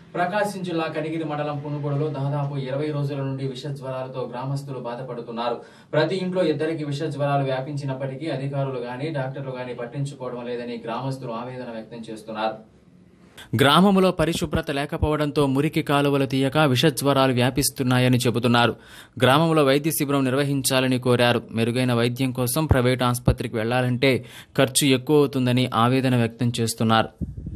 ప్రకాశం జిల్లా కడిగిరి మండలం పునుగోడులో దాదాపు ఇరవై రోజుల నుండి విష జ్వరాలతో గ్రామస్తులు బాధపడుతున్నారు ప్రతి ఇంట్లో ఇద్దరికి విష జ్వరాలు వ్యాపించినప్పటికీ అధికారులు గాని డాక్టర్లు గాని పట్టించుకోవడం లేదని గ్రామస్తులు ఆవేదన వ్యక్తం చేస్తున్నారు గ్రామములో పరిశుభ్రత లేకపోవడంతో మురికి కాలువలు తీయక విషజ్వరాలు వ్యాపిస్తున్నాయని చెబుతున్నారు గ్రామంలో వైద్య శిబిరం నిర్వహించాలని కోరారు మెరుగైన వైద్యం కోసం ప్రైవేట్ ఆసుపత్రికి వెళ్లాలంటే ఖర్చు ఎక్కువ అవుతుందని ఆవేదన వ్యక్తం చేస్తున్నారు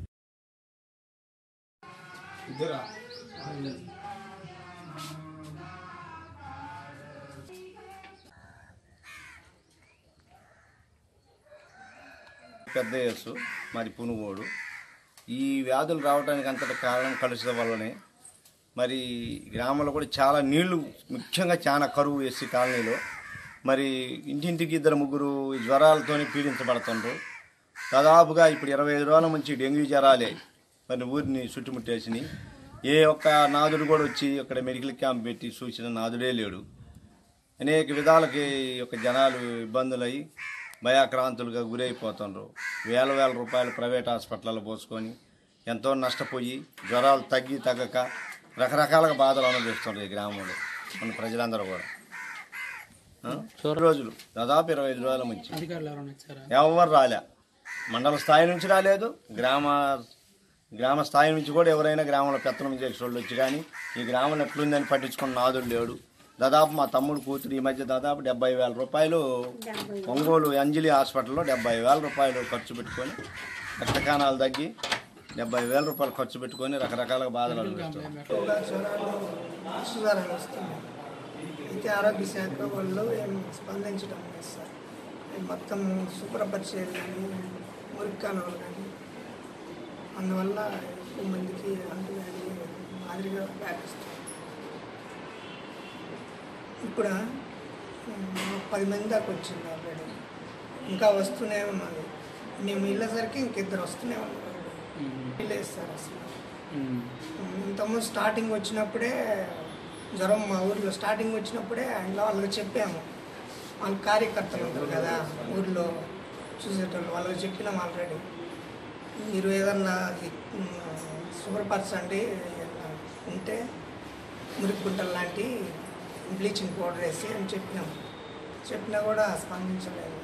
పెద్ద యేసు మరి పునుగోడు ఈ వ్యాధులు రావడానికి అంతటి కారణం కలుషిత వల్లనే మరి గ్రామంలో కూడా చాలా నీళ్లు ముఖ్యంగా చాలా కరువు వేసి కాలనీలో మరి ఇంటింటికి ఇద్దరు ముగ్గురు ఈ జ్వరాలతోనే పీడించబడుతుండ్రు దాదాపుగా ఇప్పుడు ఇరవై ఐదు రోజుల నుంచి డెంగ్యూ జ్వరాలే మరి ఊరిని చుట్టుముట్టేసినాయి ఏ ఒక్క నాదుడు కూడా వచ్చి ఇక్కడ మెడికల్ క్యాంప్ పెట్టి చూసిన నాదుడే లేడు అనేక విధాలకి ఈ యొక్క జనాలు ఇబ్బందులయ్యి భయాక్రాంతులుగా గురైపోతుండ్రు వేల వేల రూపాయలు ప్రైవేట్ హాస్పిటల్లో పోసుకొని ఎంతో నష్టపోయి జ్వరాలు తగ్గి తగ్గక రకరకాలుగా బాధలు అనుభవిస్తుండ్రు ఈ గ్రామంలో మన ప్రజలందరూ కూడా ఆ? రోజులు దాదాపు ఇరవై ఐదు రోజుల నుంచి ఎవరు రాలే మండల స్థాయి నుంచి రాలేదు గ్రామ గ్రామ స్థాయి నుంచి కూడా ఎవరైనా గ్రామంలో పెత్తనం చేసే వాళ్ళు వచ్చి కానీ ఈ గ్రామం ఎట్లుందని పట్టించుకున్న నాదుడు లేడు దాదాపు మా తమ్ముడు కూతురు ఈ మధ్య దాదాపు డెబ్బై వేల రూపాయలు ఒంగోలు అంజలి హాస్పిటల్లో డెబ్బై వేల రూపాయలు ఖర్చు పెట్టుకొని రక్తకాణాలు తగ్గి డెబ్బై వేల రూపాయలు ఖర్చు పెట్టుకొని రకరకాల బాధలు అనుభవిస్తారు ఎక్కువగా జ్వరాలు జ్వరాలు వస్తున్నాయి అయితే ఆరోగ్య శాఖ వాళ్ళు ఏం స్పందించడం లేదు సార్ ఈ మొత్తం శుభ్రపరిచేది కానీ మురికానలు కానీ అందువల్ల ఎక్కువ మందికి అంటువ్యాధి మాదిరిగా వ్యాపిస్తుంది ఇప్పుడు ఉమ్, పది మంది దాకా వచ్చింది ఆల్రెడీ ఇంకా వస్తూనే ఉన్నది మేము వెళ్ళేసరికి ఇంకిద్దరు వస్తూనే ఉన్నారు లేదు సార్ అసలు ఇంతకుముందు స్టార్టింగ్ వచ్చినప్పుడే జ్వరం మా ఊర్లో స్టార్టింగ్ వచ్చినప్పుడే ఇంకా వాళ్ళకి చెప్పాము వాళ్ళ కార్యకర్తలు ఉంటారు కదా ఊర్లో చూసేటోళ్ళు వాళ్ళకి చెప్పినాం ఆల్రెడీ మీరు ఏదన్నా అది, ఉమ్, శుభ్రపరచండి ఏదన్నా ఉంటే మురికి గుంటలు లాంటి బ్లీచింగ్ పౌడర్ వేసి అని చెప్పినాం చెప్పినా కూడా స్పందించలేదు